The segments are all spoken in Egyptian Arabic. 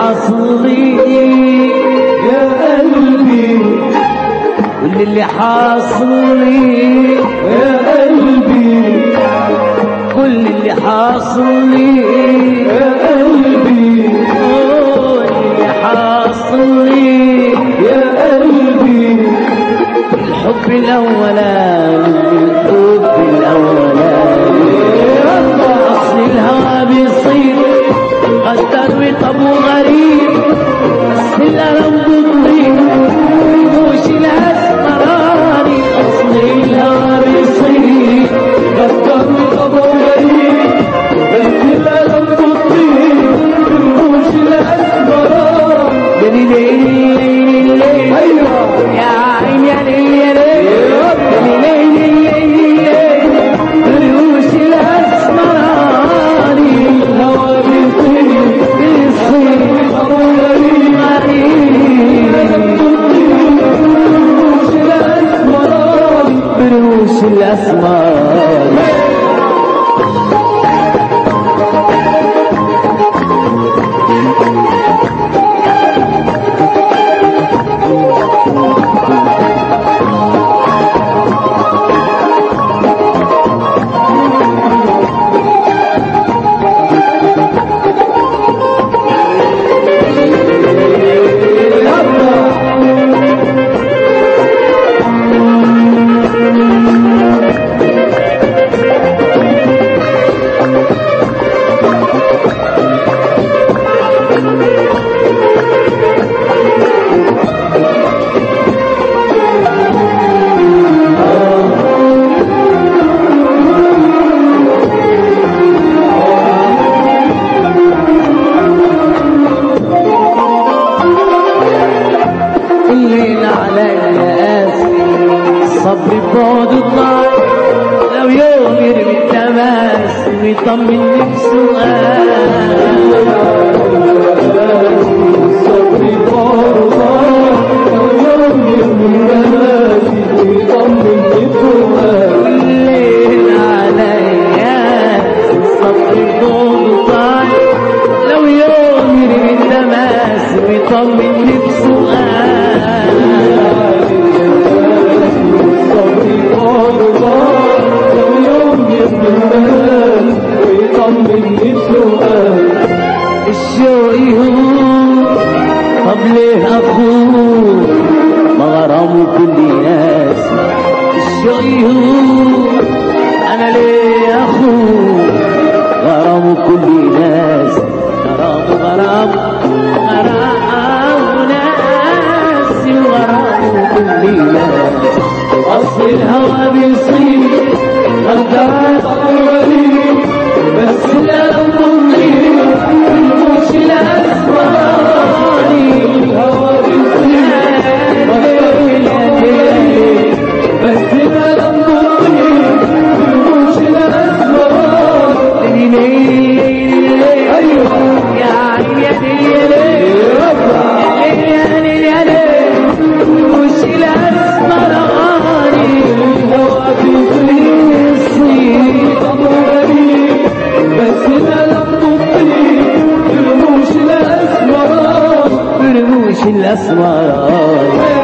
حاصل لي يا قلبي كل اللي حاصل لي يا قلبي كل اللي حاصل لي يا قلبي كل اللي حاصل لي يا قلبي الحب الأولاني الحب الأولاني أصل الهوى بيصير قدر وطب غريب بس الألم بتطير مش الأسمراني أصل الهوى بيصير قدر وطبع غريب بس الألم تطير بالرموش الأسمران ليلي ليلي ليلي أيوة يا عين يا ليل يا ليل ليلي ليلي ليلي رؤوس الأسمراني الهوى بيطير بيصير طبع غريب غريب بالرموش الأسمران برؤوس الأسمراني الليل عليا قاسي الصبر بعد النار لو يوم يرمي التماس ويطمني بسؤال صبري فرضان يوم يوم جمالي ويطمني بفؤاد الليل عليا الصبر بعد النار لو يوم يرمي التماس ويطمني بسؤال صبري فرضان يوم يوم جمالي ويطمني بفؤاد الشوق يهون طب ليه اخوه ما غرامه كل ناس الشوق يهون انا ليه اخوه غرامه كل ناس غرامه غرامه غرامه ناس وغرامه كل ناس اصل الهوى بيصير غدار غريب بس الألم تطير مش الاسمراني الهوى بيطير بس الألم تطير بالرموش الأسمران أيوة الهوى بيطير طبع غريب بس الألم تطير بالرموش الأسمران الأسمراني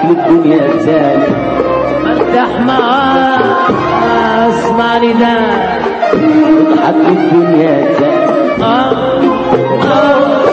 للدنيا تاني مرتاح معاك اسمع نداء اضحك للدنيا تاني آه آه